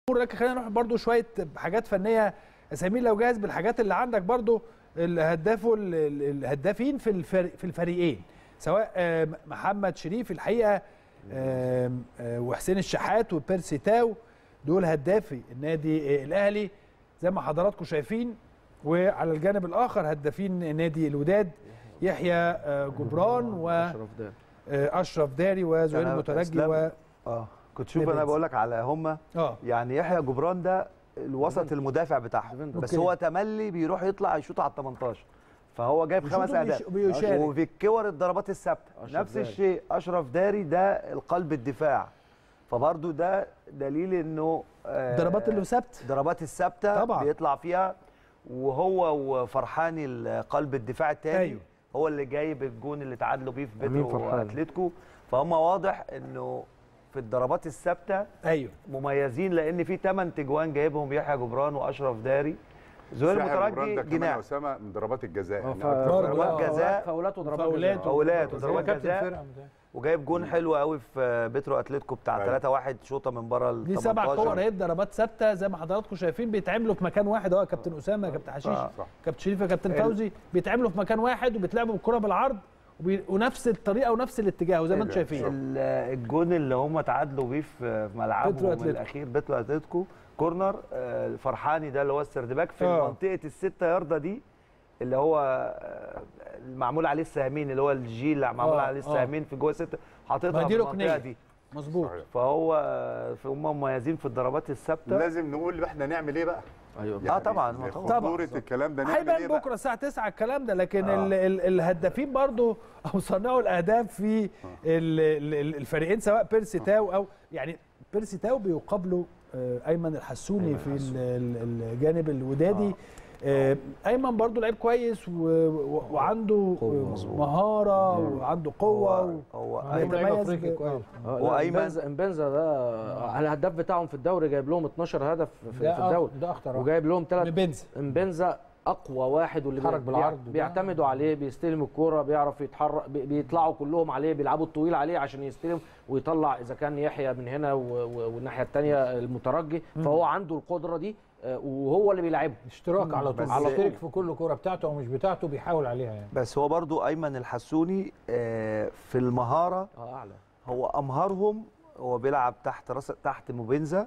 لكن خلينا نروح برضو شويه حاجات فنيه اسامي لو جاهز بالحاجات اللي عندك برضو الهدافوا ال- ال- الهدافين في الفريق في الفريقين سواء آه، محمد شريف الحقيقه آم، آه، وحسين الشحات وبيرسي تاو دول هدافي النادي آه، الاهلي زي ما حضراتكم شايفين وعلى الجانب الاخر هدافين نادي الوداد يحيى آه، جبران اشرف ده واشرف داري وزهير أنا المترجي إسلام. و اه كنت شوف نبيل. انا بقول لك على هم اه يعني يحيى جبران ده الوسط المدافع بتاعهم بس أوكي. هو تملي بيروح يطلع يشوط على ال 18 فهو جايب خمس بيشوط اهداف وبيش- وبيشارك. وفي الكور الضربات الثابته أشرف نفس داري. الشيء اشرف داري ده القلب الدفاع فبرضه ده دليل انه آه، الضربات اللي ثابت ضربات الثابته طبعا. بيطلع فيها وهو وفرحاني قلب الدفاع الثاني أيوه. هو اللي جايب الجون اللي تعادلوا بيه في أمين بيترو فرحاني. واتلتيكو فهم واضح انه في الضربات الثابته ايوه مميزين لان في 8 تجوان جايبهم يحيى جبران واشرف داري زهير ساحر جبران المترجي ده كمان جناح اسامه من ضربات الجزاء يعني ف- أكتر برضه ضربات آه. جزاء. فاولات وضربات فاولات جزاء. فاولات زي وضربات كابتن جزاء فرقه ده. وجايب جون حلو قوي في بيترو اتلتيكو بتاع أيوة. 3 1 شوطه من بره ال دي سبع 18. كور اهي ضربات ثابته زي ما حضراتكم شايفين بيتعملوا في مكان واحد اهو يا كابتن اسامه يا كابتن حشيش آه. صح. كابتن شريف يا كابتن ال- فوزي بيتعملوا في مكان واحد وبيتلعبوا بالكره بالعرض وبي... ونفس الطريقه ونفس الاتجاه وزي ما انتم شايفين ال- الجون اللي هم تعادلوا بيه في في بيترو ملعبهم أتلتيكو. الاخير بيترو اتلتيكو كورنر آه، الفرحاني ده اللي هو السردباك في آه. منطقه الستة ياردة دي اللي هو آه، معمول عليه السهمين اللي هو الجيل اللي معمول آه، عليه آه. السهمين في جوه الستة حاططها ما في دي المنطقه ركنية. دي مظبوط صحيح. فهو آه، هم مميزين في الضربات الثابته لازم نقول احنا نعمل ايه بقى ايوه اه طبعا ما طبعا طبعا. خطوره الكلام ده نعمل ايه هيبان بقى بكره الساعه 9 الكلام ده لكن آه. ال... ال... الهدافين برضو او صنعوا الاهداف في ال... ال... الفريقين سواء بيرسي تاو او يعني بيرسي تاو بيقابله آه، ايمن الحسوني أيمن في ال... ال- الجانب الودادي آه، ايمن برضو لعيب كويس و... و... وعنده قوة. مهاره وعنده قوه و... هو أيمن ايمن لعيب يتميز افريقي ب- كويس وأيمن- امبنزا امبنزا ده الهداف بتاعهم في الدوري جايب لهم 12 هدف في, في ده الدوري ده اخطر واحد. وجايب لهم ثلاث بنز امبنزا اقوى واحد واللي بيتحرك بي- بالعرض ده. بيعتمدوا عليه بيستلم الكوره بيعرف يتحرك بي- بيطلعوا كلهم عليه بيلعبوا الطويل عليه عشان يستلم ويطلع اذا كان يحيى من هنا و- و- والناحيه الثانيه المترجي فهو عنده القدره دي آه، وهو اللي بيلعبهم اشتراك على طول بس- على طول في كل كوره بتاعته او مش بتاعته بيحاول عليها يعني بس هو برضو ايمن الحسوني آه، في المهاره اه اعلى هو امهرهم هو بيلعب تحت راس تحت موبينزا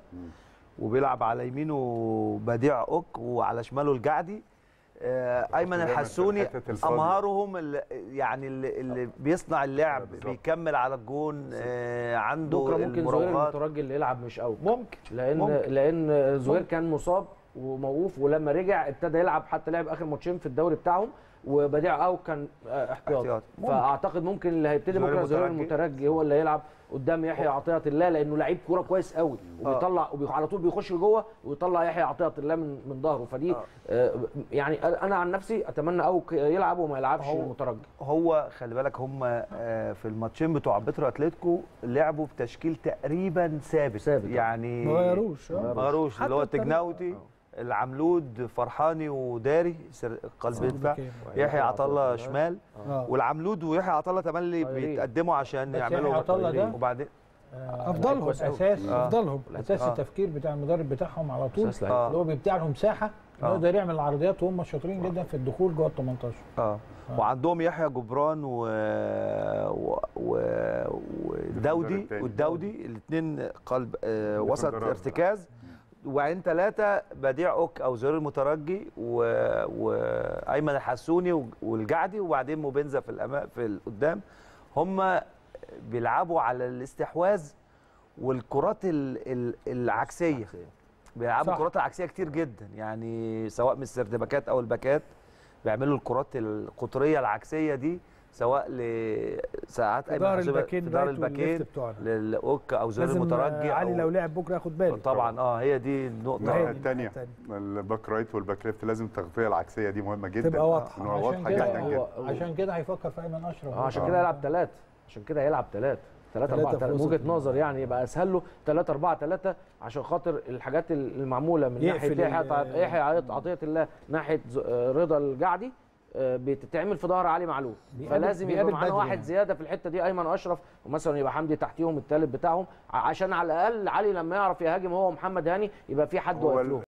وبيلعب على يمينه بديع اوك وعلى شماله الجعدي آه، ايمن دايماً في الحسوني الحتة الفاضية. امهرهم اللي يعني اللي, اللي بيصنع اللعب بالظبط. بيكمل على الجون آه، عنده بكره ممكن زهير المراوغات المترجي اللي يلعب مش قوي ممكن لان ممكن. لان زهير كان مصاب وموقوف ولما رجع ابتدى يلعب حتى لعب اخر ماتشين في الدوري بتاعهم وبديع او كان آه، احتياط احتياط. ممكن. فاعتقد ممكن اللي هيبتدي زهير بكره زهير المترجي. المترجي هو اللي هيلعب قدام يحيى عطيه الله لانه لعيب كوره كويس قوي وبيطلع وعلى طول بيخش لجوه ويطلع يحيى عطيه الله من من ظهره فدي آه. آه، يعني انا عن نفسي اتمنى او يلعب وما يلعبش هو- المترجي هو خلي بالك هم آه، في الماتشين بتوع بيترو اتلتيكو لعبوا بتشكيل تقريبا ثابت ثابت. يعني ما غيروش آه. ما غيروش حتى اللي هو الطريقة. التجناوتي العملود فرحاني وداري سر- قلب سيد دفاع بكير. يحيى عطا الله شمال آه. والعملود ويحيى عطا الله تملي طايرين. بيتقدموا عشان بس يحيى يعملوا عطا الله ده وبعدين آه، أفضلهم. كويس اساس آه. افضلهم اساس آه. التفكير بتاع المدرب بتاعهم على طول أساس لعيب. آه. اللي هو بيبدع لهم مساحه آه. يقدر يعمل العرضيات وهم شاطرين جدا في الدخول جوه ال 18 اه وعندهم يحيى جبران و... و... و... وداودي التاني. والداودي الاثنين قلب آه وسط ديفندرات. ارتكاز وبعدين ثلاثه بديع اوك او زهير المترجي و... وايمن الحسوني و- والجعدي وبعدين موبنزا في الأما... في القدام هم بيلعبوا على الاستحواذ والكرات ال... ال... العكسيه بيلعبوا صح. الكرات العكسيه كتير جدا يعني سواء من السردباكات او الباكات بيعملوا الكرات القطريه العكسيه دي سواء لساعات في ظهر حسوبة- الباكين في ظهر رايت والليفت الباكين بتوعنا للاوك او زهير لازم المترجي آه، علي أو- لو لعب بكره ياخد باله طبعا اه هي دي النقطه الناحيه هي دي الثانيه الناحية الباك رايت والباك ليفت لازم التغطيه العكسيه دي مهمه جدا تبقى واضحة. إنها عشان واضحه كده جدا هو- جدا هو- عشان كده هيفكر في ايمن اشرف اه عشان آه. كده يلعب ثلاثة عشان كده هيلعب ثلاثة ثلاثة تلاتة أربعة في ثلاثة وسط وجهة الملعب. نظر يعني يبقى أسهل له ثلاثة أربعة ثلاثة عشان خاطر الحاجات المعمولة من يقفل ناحية يحيى ال- عط- يحيى عط- عطية الله ناحية ز- آه، رضا الجعدي آه، بتتعمل في ظهر علي معلول بيقابل- فلازم يبقى بيقابل معانا بدري واحد يعني. زياده في الحته دي ايمن اشرف ومثلا يبقى حمدي تحتيهم الثالث بتاعهم ع- عشان على الاقل علي لما يعرف يهاجم هو ومحمد هاني يبقى في حد هو واقف ال- لهم